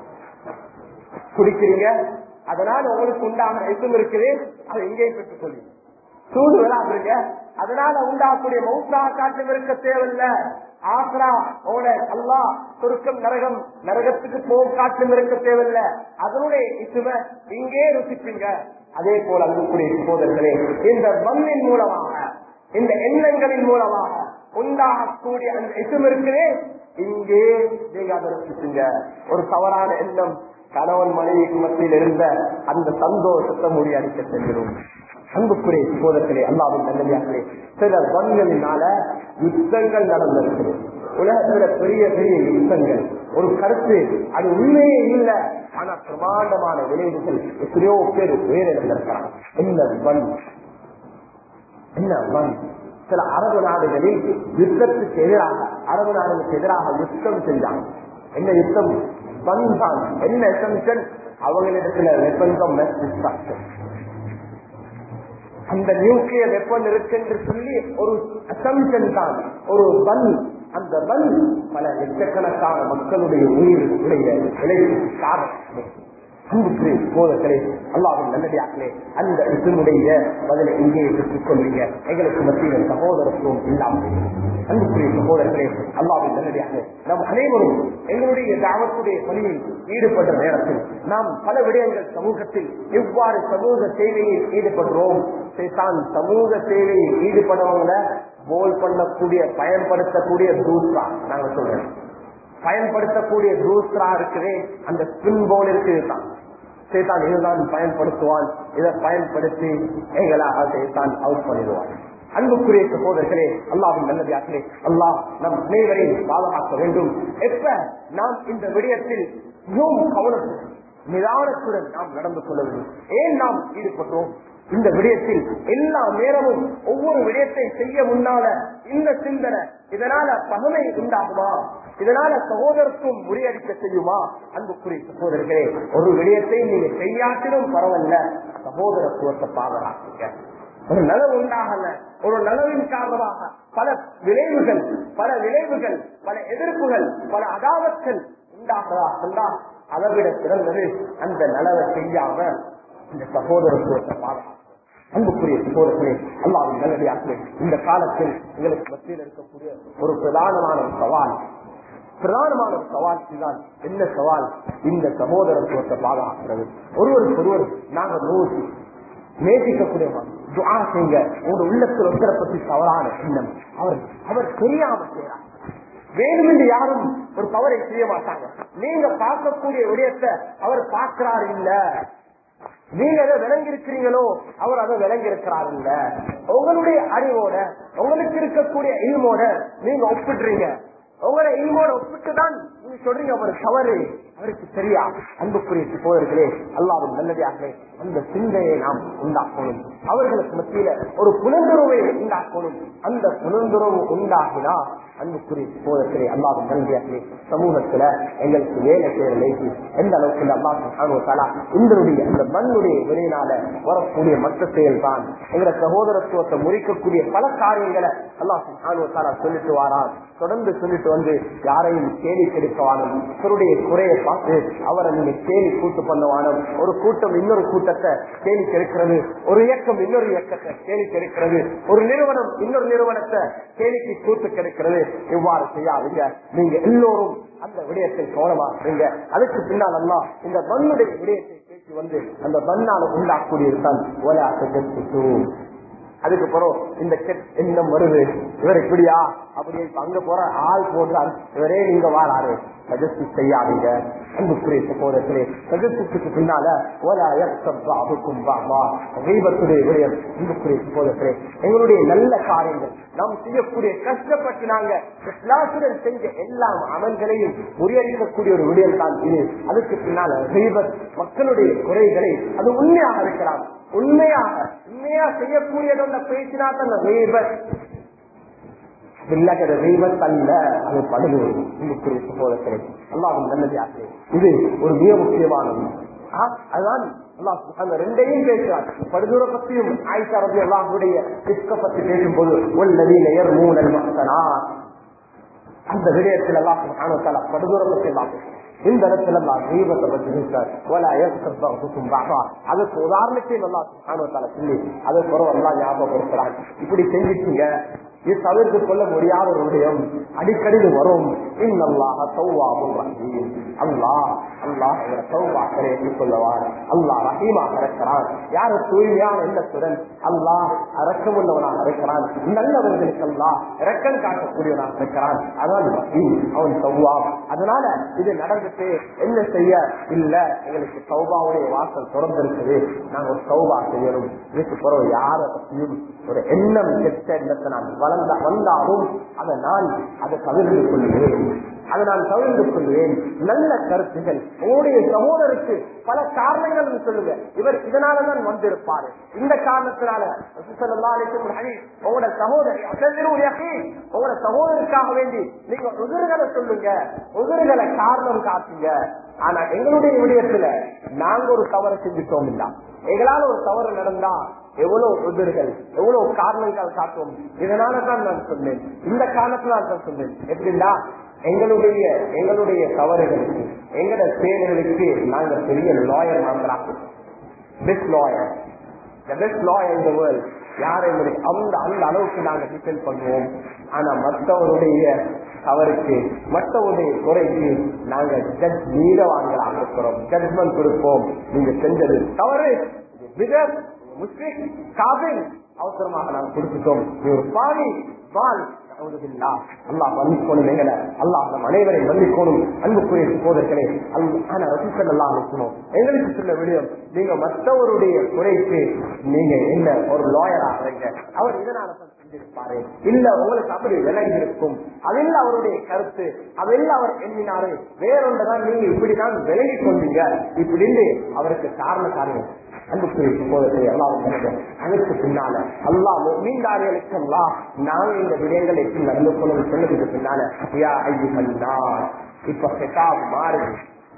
குடிக்கிறீங்க அதனால உங்களுக்கு உண்டான இசும் இருக்குது அதை இங்கே பெற்றுக்கொள்ளும் சூடு விளாடுறீங்க அதனால உண்டாக்கூடிய மௌசா காட்டும் இருக்க தேவையில்ல ஆக்ரா ஓட அல்லா சுருக்கம் நரகம் நரகத்துக்கு போகும் காட்டும் இருக்க தேவையில்ல அதனுடைய இசும இங்கே ருசிப்பீங்க அதே போல அன்புக்குரிய சகோதரர்களே இந்த மண்ணின் மூலமாக இந்த எண்ணங்களின் மூலமாக உண்டாகக்கூடிய அந்த இசும் இருக்குதே இங்கே நீங்க அதை ருசிப்பீங்க ஒரு தவறான எண்ணம் கணவன் மனைவிக்கு மத்தியில் இருந்த அந்த சந்தோஷத்தை முறியடிக்க செல்கிறோம் அன்புக்குரிய சோதர்களே அல்லாவின் நல்லதார்களே சில வன்களினால யுத்தங்கள் நடந்திருக்கிறது உலகத்துல பெரிய பெரிய யுத்தங்கள் ஒரு கருத்து அது உண்மையே இல்லை ஆனா பிரமாண்டமான விளைவுகள் எத்தனையோ பேர் உயிரிழந்திருக்கிறாங்க என்ன வன் என்ன வன் சில அரபு நாடுகளில் யுத்தத்துக்கு எதிராக அரபு நாடுகளுக்கு எதிராக யுத்தம் செஞ்சாங்க என்ன யுத்தம் வன் தான் என்ன எசம்ஷன் அவங்களிடத்துல வெப்பன்ஸ் ஆஃப் மெஸ் டிஸ்ட்ரக்ஷன் அந்த நியூக்ளியர் வெப்பன் இருக்கு என்று சொல்லி ஒரு அசம்ஷன் தான் ஒரு பன் அந்த பன் பல லட்சக்கணக்கான மக்களுடைய உயிர் உடைய விளைவு காரணம் அன்புக்குரிய சோதர்களே அல்லாவின் நல்லடியாக்களே அந்த இதனுடைய பதிலை இங்கே பெற்றுக் கொள்வீங்க எங்களுக்கு மத்தியில் சகோதரத்துவம் இல்லாமல் அன்புக்குரிய சகோதரர்களே அல்லாவின் நல்லடியாக்களே நம் அனைவரும் எங்களுடைய தாவத்துடைய பணியில் ஈடுபட்ட நேரத்தில் நாம் பல விடயங்கள் சமூகத்தில் எவ்வாறு சமூக சேவையில் ஈடுபடுறோம் தான் சமூக சேவையில் ஈடுபடுறவங்கள போல் பண்ணக்கூடிய பயன்படுத்தக்கூடிய தூசா நாங்க சொல்றோம் பயன்படுத்தக்கூடிய தூசரா இருக்குதே அந்த ஸ்பின் போல் இருக்குது தான் சேத்தான் இதுதான் பயன்படுத்துவான் இதை பயன்படுத்தி எங்களாக சேத்தான் அவுட் பண்ணிடுவான் அன்புக்குரிய சகோதரர்களே அல்லாவின் நல்லதார்களே அல்லாஹ் நம் அனைவரையும் பாதுகாக்க வேண்டும் எப்ப நாம் இந்த விடயத்தில் மிகவும் கவனத்துடன் நிதானத்துடன் நாம் நடந்து கொள்ள வேண்டும் ஏன் நாம் ஈடுபட்டோம் இந்த விடயத்தில் எல்லா நேரமும் ஒவ்வொரு விடயத்தை செய்ய முன்னால இந்த சிந்தனை இதனால பகமை உண்டாகுமா இதனால சகோதரத்துவம் முறியடிக்க செய்யுமா அன்புக்குரிய சகோதரர்களே ஒரு விடயத்தை நீங்க செய்யாட்டிலும் பரவாயில்ல சகோதரத்துவத்தை பாதுகாக்குங்க ஒரு நலவு உண்டாகல ஒரு நலவின் காரணமாக பல விளைவுகள் பல விளைவுகள் பல எதிர்ப்புகள் பல அதாவத்தில் உண்டாகதா என்றால் அளவிட சிறந்தது அந்த நலவை செய்யாம இந்த சகோதரத்துவத்தை பாதுகாக்கும் அன்புக்குரிய சகோதரர்களே அல்லாவின் நல்லடியார்களே இந்த காலத்தில் எங்களுக்கு மத்தியில் இருக்கக்கூடிய ஒரு பிரதானமான ஒரு சவால் பிரதானமான ஒரு சவால் இதுதான் என்ன சவால் இந்த சகோதரத்துவத்தை பாதுகாக்கிறது ஒருவருக்கு ஒருவர் நாங்க நோக்கி நேசிக்கக்கூடிய துஆ செய்யுங்க உங்க உள்ளத்தில் ஒருத்தரை பற்றி தவறான எண்ணம் அவர் அவர் தெரியாம செய்யறார் வேணுமென்று யாரும் ஒரு தவறை செய்ய மாட்டாங்க நீங்க பார்க்கக்கூடிய விடயத்தை அவர் பார்க்கிறார் இல்ல நீங்க எதை விளங்கி இருக்கிறீங்களோ அவர் அதை விளங்கி இருக்கிறார் இல்ல உங்களுடைய அறிவோட உங்களுக்கு இருக்கக்கூடிய இல்மோட நீங்க ஒப்பிடுறீங்க உங்களை இல்மோட ஒப்பிட்டு தான் நீங்க சொல்றீங்க அவர் தவறு அவருக்கு தெரியா அன்புக்குரிய சகோதரர்களே அல்லாவின் நல்லதாகவே அந்த சிந்தையை நாம் உண்டாக்கணும் அவர்களுக்கு மத்தியில ஒரு புலந்துறவை உண்டாக்கணும் அந்த புலந்துறவு உண்டாகினா அன்புக்குரிய சகோதரர்களே அல்லாவின் நல்லதாகவே சமூகத்துல எங்களுக்கு வேலை செய்யற லேசி எந்த அளவுக்கு இந்த அல்லாஹ் இந்தனுடைய அந்த மண்ணுடைய வினையினால வரக்கூடிய மற்ற செயல் தான் எங்களை சகோதரத்துவத்தை முறிக்கக்கூடிய பல காரியங்களை அல்லாஹ் சொல்லிட்டு வாரான் தொடர்ந்து சொல்லிட்டு வந்து யாரையும் கேலி கெடுக்கவானும் அவருடைய குறையை பார்த்து அவரை நீங்க கேலி கூட்டு பண்ணுவானும் ஒரு கூட்டம் இன்னொரு கூட்டத்தை கேலி கெடுக்கிறது ஒரு இயக்கம் இன்னொரு இயக்கத்தை கேலி கெடுக்கிறது ஒரு நிறுவனம் இன்னொரு நிறுவனத்தை கேலிக்கு கூட்டு கெடுக்கிறது இவ்வாறு செய்யாதீங்க நீங்க எல்லோரும் அந்த விடயத்தை கவனமா இருங்க அதுக்கு பின்னால் எல்லாம் இந்த மண்ணுடைய விடயத்தை பேசி வந்து அந்த மண்ணால உண்டாக்கூடியதுதான் ஓலா அதுக்கு பிறகு இந்த கெட் எண்ணம் வருது இவர் இப்படியா அப்படியே இப்ப அங்க போற ஆள் போடுறார் இவரே நீங்க வாழாரு சஜஸ்டி செய்யாதீங்க அன்புக்குரிய சகோதரர்களே சஜஸ்டிக்கு பின்னால தெய்வத்துடைய விடயம் அன்புக்குரிய சகோதரர்களே எங்களுடைய நல்ல காரியங்கள் நாம் செய்யக்கூடிய கஷ்டப்பட்டு நாங்க இஸ்லாத்துடன் செஞ்ச எல்லா அமல்களையும் முறியடிக்கக்கூடிய ஒரு விடயம் தான் இது அதுக்கு பின்னால தெய்வத் மக்களுடைய குறைகளை அது உண்மையாக இருக்கலாம் உண்மையாக உண்மையா செய்யக்கூடியதொன்ன பேசினா தந்த தெய்வத் இல்லகிற தெய்வத் அல்ல அது படுகொலை அன்புக்குரிய சகோதரர்களே அல்லாவின் நல்லது இது ஒரு மிக முக்கியமானது ஆ, அதுதான் அல்லாஹ் அந்த ரெண்டையும் பேசுறார் படுதூர பத்தியும் ஆயிஷா ரபி அல்லாஹுடைய இஸ்க பத்தி பேசும்போது உள்ளதி நெயர் மூணல் மக்தனா அந்த விடயத்தில் எல்லாம் சுப்ஹானஹு படுதூர பத்தி எல்லாம் பேசுறார். இந்த இடத்துல எல்லாம் தெய்வத்தை பற்றி பேசுறார் ولا يغتب بعضا அதுக்கு உதாரணத்தை நல்லா சுப்ஹானஹு சொல்லி அதை குறவு எல்லாம் ஞாபகப்படுத்துறாங்க இப்படி செஞ்சிட்டீங்க இது தவிர்த்து கொள்ள முடியாத ஒரு விடயம் அடிக்கடி இது வரும் இன்னல்லாக சௌவாபும் ரஹீம் அல்லாஹ் அல்லாஹ் அவரை சௌவாக்களை ஏற்றுக்கொள்ளவார் அல்லாஹ் ரஹீமாக இருக்கிறான் யாரு தூய்மையான எண்ணத்துடன் அல்லாஹ் அரக்கமுள்ளவனாக இருக்கிறான் நல்லவர்களுக்கு அல்லாஹ் இரக்கம் காட்டக்கூடியவனாக இருக்கிறான் அதான் ரஹீம் அவன் சௌவாப் அதனால இது நடந்துட்டு என்ன செய்ய இல்ல எங்களுக்கு சௌபாவுடைய வாசல் திறந்திருக்குது நாங்க ஒரு சௌபா செய்யணும் இதுக்கு பிறகு யாரை பற்றியும் ஒரு எண்ணம் கெட்ட எண்ணத்தை நான் வளர்ந்த வந்தாலும் அதை நான் அதை தவிர்த்து கொள்வேன் அதை நான் தவிர்த்து கொள்வேன் நல்ல கருத்துகள் உங்களுடைய சகோதரருக்கு பல காரணங்கள் சொல்லுங்க இவர் இதனாலதான் வந்திருப்பாரு இந்த காரணத்தினால ரசூலுல்லாஹி அலைஹி வஸல்லம் ஹதீஸ், உங்களோட சகோதரி அசதிரு யகீன், உங்களோட சகோதரிக்காக வேண்டி நீங்க உதிர்களை சொல்லுங்க உதிர்களை காரணம் காட்டுங்க ஆனா எங்களுடைய விடயத்துல நாங்க ஒரு தவறு செஞ்சுட்டோம் இல்ல எங்களால ஒரு தவறு நடந்தா எவ்வளவு உதிர்கள் எவ்வளவு காரணங்கள் காட்டும் இதனால தான் நான் சொன்னேன் இந்த காரணத்துல தான் சொன்னேன் எப்படின்னா எங்களுடைய எங்களுடைய தவறுகளுக்கு எங்களோட செயல்களுக்கு நாங்க பெரிய லாயர் மாத்திரம் best lawyer the best lawyer in the world யாரை அந்த அந்த அளவுக்கு நாங்க டிபெண்ட் பண்ணுவோம் ஆனா மற்றவருடைய தவறுக்கு மற்றவருடைய குறைக்கு நாங்க ஜட்ஜ் மீத வாங்கலாம் இருக்கிறோம் ஜட்மெண்ட் கொடுப்போம் நீங்க செஞ்சது தவறு விதர் முஸ்லிம் காபில் அவசரமாக நாங்கள் கொடுத்துட்டோம் நீ ஒரு பாவி பால் அல்லாஹ் மன்னிக்கணும் எங்களை அல்லாஹ் நம் அனைவரை மன்னிக்கணும் அன்புக்குரிய சகோதரர்களே ஆனா ரசிசல் எல்லாம் இருக்கணும் எங்களுக்கு சொல்ல விடியும் நீங்க மற்றவருடைய குறைக்கு நீங்க என்ன ஒரு லாயர் ஆகிறீங்க அவர் இதனால தான் செஞ்சிருப்பாரு இல்ல உங்களுக்கு அப்படி விலகி இருக்கும் அதில் அவருடைய கருத்து அதில் அவர் எண்ணினாரு வேறொன்றுதான் நீங்க இப்படிதான் விலகி கொண்டீங்க இப்படின்னு அவருக்கு காரண காரியம் அன்புக்குரிய சகோதரத்தை எல்லாம் அதற்கு பின்னால அல்லா மீண்டாரிகளுக்கு எல்லாம் நாங்க இந்த விடயங்களை எப்படி நடந்து கொள்ளணும் சொன்னதுக்கு பின்னால யா ஐயுகல்லா இப்ப செட்டாப் மாறுது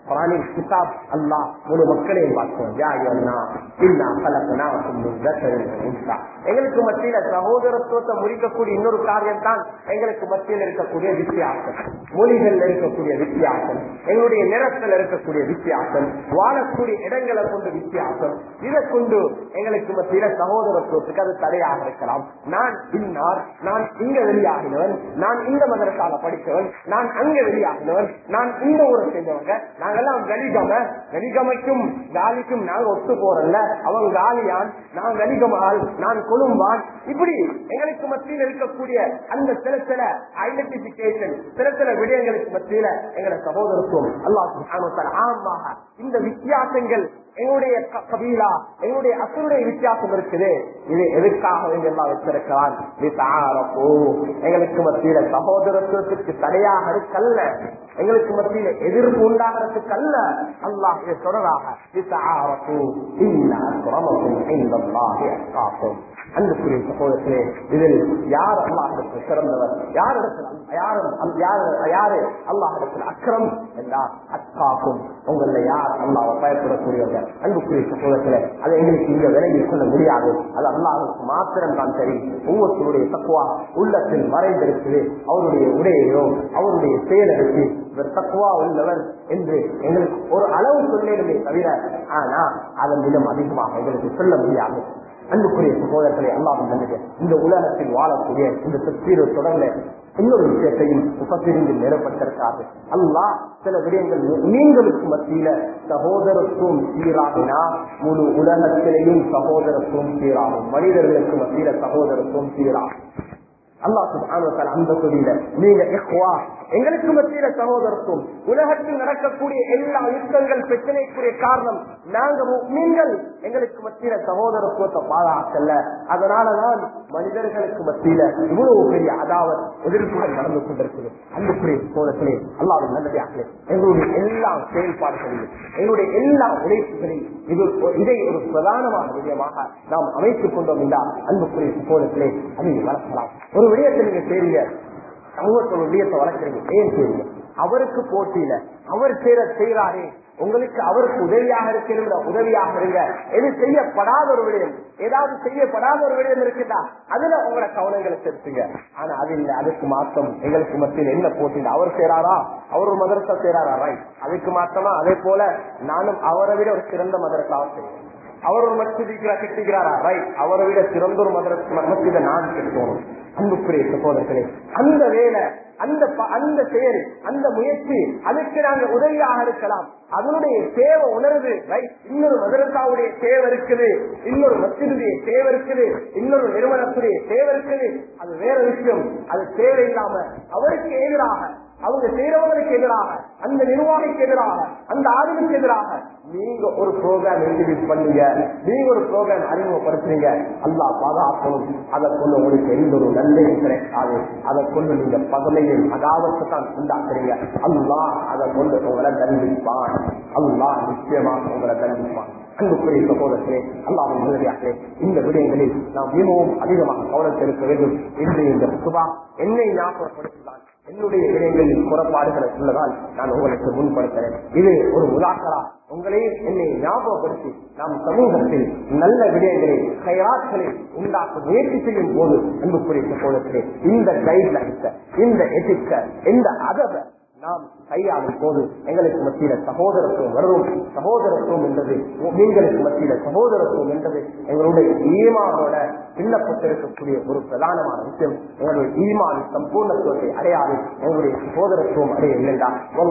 குரானின் கிதாப் அல்லாஹ் முழு மக்களையும் பார்த்தோம் யா யன்னா இன்னா கலக்கனாக்கும் மின் தக்கரின் உன்சா. எங்களுக்கு மத்தியில சகோதரத்துவத்தை முறிக்கக்கூடிய இன்னொரு காரியம் தான் எங்களுக்கு மத்தியில் இருக்கக்கூடிய வித்தியாசம் மொழிகள் இருக்கக்கூடிய வித்தியாசம் எங்களுடைய நிறத்தில் இருக்கக்கூடிய வித்தியாசம் வாழக்கூடிய இடங்களை கொண்டு வித்தியாசம் இதை கொண்டு எங்களுக்கு மத்தியில சகோதரத்துவத்துக்கு அது தடையாக இருக்கலாம் நான் இன்னார் நான் இங்க வெளியாகினவன் நான் இந்த மதரசால படித்தவன் நான் அங்க வெளியாகினவன் நான் இந்த ஊரை சேர்ந்தவங்க நாங்கெல்லாம் வெளிகம வெளிகமைக்கும் காலிக்கும் நாங்க ஒத்து போறோம்ல அவன் காலியான் நான் வெளிகமால் நான் கொழும்பான் இப்படி எங்களுக்கு மத்தியில் இருக்கக்கூடிய அந்த சில சில ஐடென்டிபிகேஷன் சில சில விடயங்களுக்கு மத்தியில எங்களோட சகோதரத்துவம் அல்லாஹ் ஆமாக இந்த வித்தியாசங்கள் எங்களுடைய க- கபீலா எங்களுடைய அசருடைய வித்தியாசம் இருக்குது இது எதுக்காக வேண்டி எல்லாம் வச்சிருக்கிறான் லிதஆரஃபு. எங்களுக்கு மத்தியில சகோதரத்துவத்துக்கு தடையாக இருக்கல்ல எங்களுக்கு மத்தியில எதிர்ப்பு உண்டாகிறதுக்கு அல்ல அல்லாஹ் இதை தொடராக லிதஆரஃபு. இன்ன அக்ரமக்கும் இந்தல்லாஹி அத்காக்கும். அன்புக்குரிய சகோதரர்களே இதில் யார் அல்லாஹிடத்தில் சிறந்தவர் யாரிடத்தில் யாரும் யாரு யாரு அல்லாஹிடத்தில் அக்ரம் என்றார் அத்காக்கும் உங்கள யார் அல்லாவை பயப்படக்கூடியவங்க அன்புக்குரிய சகோதரர்களே அதை எங்களுக்கு இங்க விலகிக் கொள்ள முடியாது அது அல்லாஹுக்கு மாத்திரம் தான் தெரியும் ஒவ்வொருத்தருடைய தக்குவா உள்ளத்தில் மறைந்திருக்குது அவருடைய உடையையோ அவருடைய செயலுக்கு இவர் தக்குவா உள்ளவர் என்று எங்களுக்கு ஒரு அளவு சொல்லிடுமே தவிர ஆனா அதன் மிகவும் அதிகமாக எங்களுக்கு சொல்ல முடியாது அன்புக்குரிய சகோதரர்களை அல்லாமல் நல்லது இந்த உலகத்தில் வாழக்கூடிய இந்த தத்தீர தொடர்ல இன்னொரு விஷயத்தையும் உபப்பிரிந்து நிறப்பட்டிருக்காது அல்லாஹ் சில விடயங்கள் நீங்களுக்கு மத்தியில சகோதரத்துவம் சீராகினா முழு உலகத்திலேயும் சகோதரத்துவம் சீராகும் மனிதர்களுக்கு மத்தியில சகோதரத்துவம் சீராகும் அல்லாஹ் சுப்ஹானஹு வ தஆலா அந்த சொல்லில நீங்க இஹ்வா எங்களுக்கு மத்தியில சகோதரத்துவம் உலகத்தில் நடக்கக்கூடிய எல்லா யுத்தங்கள் பிரச்சனைக்குரிய காரணம் நாங்க நீங்கள் எங்களுக்கு மத்தியில சகோதரத்துவத்தை பாதுகாக்கல அதனாலதான் மனிதர்களுக்கு மத்தியில இவ்வளவு பெரிய அதாவது எதிர்ப்புகள் நடந்து கொண்டிருக்குது அன்புக்குரிய சோதத்திலே அல்லாவின் நல்லதாகலே எங்களுடைய எல்லா செயல்பாடுகளையும் எங்களுடைய எல்லா உழைப்புகளையும் இது இதை ஒரு பிரதானமான விடயமாக நாம் அமைத்துக் கொண்டோம் என்றால் அன்புக்குரிய சகோதரத்திலே அதை வளர்க்கலாம் ஒரு விடயத்தை நீங்க செய்றீங்க சமூகத்தில் ஒரு விடயத்தை வளர்க்குறீங்க ஏன் செய்றீங்க அவருக்கு போட்டியில அவர் செய்யற செய்யறாரே உங்களுக்கு அவருக்கு உதவியாக இருக்கிற உதவியாக இருங்க எது செய்யப்படாத ஒரு விடயம் ஏதாவது செய்யப்படாத ஒரு விடயம் இருக்குதா அதுல உங்களோட கவனங்களை செலுத்துங்க ஆனா அது இல்ல அதுக்கு மாத்தம் எங்களுக்கு மத்தியில் என்ன போட்டியில் அவர் செய்யறாரா அவர் ஒரு மதரசா செய்யறாரா ரைட் அதுக்கு மாத்தமா அதே போல நானும் அவரை விட ஒரு சிறந்த மதரசாவை செய்வேன் அவர் ஒரு மஸ்ஜிதிக்கிறா கட்டிக்கிறாரா ரைட் அவரை விட சிறந்த ஒரு மதரச மஸ்ஜிதை நான் கட்டணும் அன்புக்குரிய சகோதரர்களே அந்த வேலை அந்த ப- அந்த செயல் அந்த முயற்சி அதுக்கு நாங்க உதவியாக இருக்கலாம் அதனுடைய தேவை உணர்வு ரைட் இன்னொரு மதரசாவுடைய தேவை இருக்குது இன்னொரு மஸ்ஜிதுடைய தேவை இருக்குது இன்னொரு நிறுவனத்துடைய தேவை இருக்குது அது வேற விஷயம் அது தேவையில்லாம அவருக்கு எதிராக அவங்க செய்யறவங்களுக்கு எதிராக அந்த நிர்வாகிக்கு எதிராக அந்த ஆளுமைக்கு எதிராக நீங்க ஒரு ப்ரோக்ராம் இன்ட்ரடியூஸ் பண்ணீங்க நீங்க ஒரு ப்ரோக்ராம் அறிமுகப்படுத்துறீங்க அல்லா பாதுகாக்கணும் அதை கொண்டு உங்களுக்கு எந்த ஒரு நன்மையும் கிடைக்காது அதை கொண்டு நீங்க பகலையும் அதாவத்தை தான் உண்டாக்குறீங்க அல்லா அதை கொண்டு உங்களை தண்டிப்பான் அல்லா நிச்சயமாக உங்களை தண்டிப்பான் அன்புக்குரிய சகோதரர்களே அல்லாவின் உதவியாக இந்த விடயங்களில் நாம் மிகவும் அதிகமாக கவனம் செலுத்த வேண்டும் என்று இந்த சுபா என்னை ஞாபகப்படுத்தினான் என்னுடைய விடயங்களில் குறைபாடுகளை சொல்லதால் நான் உங்களுக்கு முன்படுத்துறேன் இது ஒரு முலாக்கரா உங்களையும் என்னை ஞாபகப்படுத்தி நாம் சமூகத்தில் நல்ல விடயங்களை கையாட்களை உண்டாக்க முயற்சி செய்யும் போது அன்புக்குரிய சகோதரர்களே இந்த கைட்லைன்ஸ இந்த எதிர்க்க இந்த அதவை நாம் கையாளும் போது எங்களுக்கு மத்தியில சகோதரத்துவம் வரும் சகோதரத்துவம் என்பது நீங்களுக்கு மத்தியில சகோதரத்துவம் என்பது எங்களுடைய ஈமானோட பின்னப்பட்டிருக்கக்கூடிய ஒரு பிரதானமான விஷயம் எங்களுடைய ஈமான் சம்பூர்ணத்துவத்தை அடையாது எங்களுடைய சகோதரத்துவம் அடைய இல்லைண்டா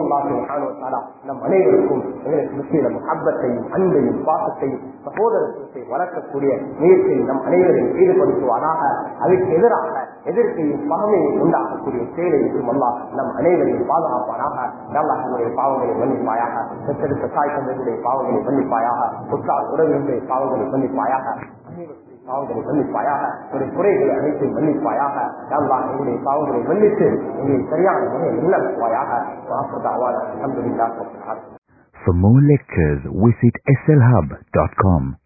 நம் அனைவருக்கும் எங்களுக்கு மத்தியில முகப்பத்தையும் அன்பையும் பாசத்தையும் சகோதரத்துவத்தை வளர்க்கக்கூடிய முயற்சியில் நம் அனைவரையும் ஈடுபடுத்துவாராக அதுக்கு எதிராக எதிர்ப்பையும் பகமையும் உண்டாக்கக்கூடிய செயலையும் அல்லா நம் அனைவரையும் பாதுகாப்பானாக நல்லா நம்முடைய பாவங்களை மன்னிப்பாயாக பெற்றெடுத்த தாய் தந்தைகளுடைய பாவங்களை மன்னிப்பாயாக உற்றார் உறவினருடைய பாவங்களை மன்னிப்பாயாக அனைவருடைய பாவங்களை மன்னிப்பாயாக ஒரு குறைகளை அனைத்தையும் மன்னிப்பாயாக நல்லா எங்களுடைய பாவங்களை மன்னித்து எங்களை சரியான முறையில் உள்ளடக்குவாயாக அலமதுல்லா For more lectures, visit slhub.com.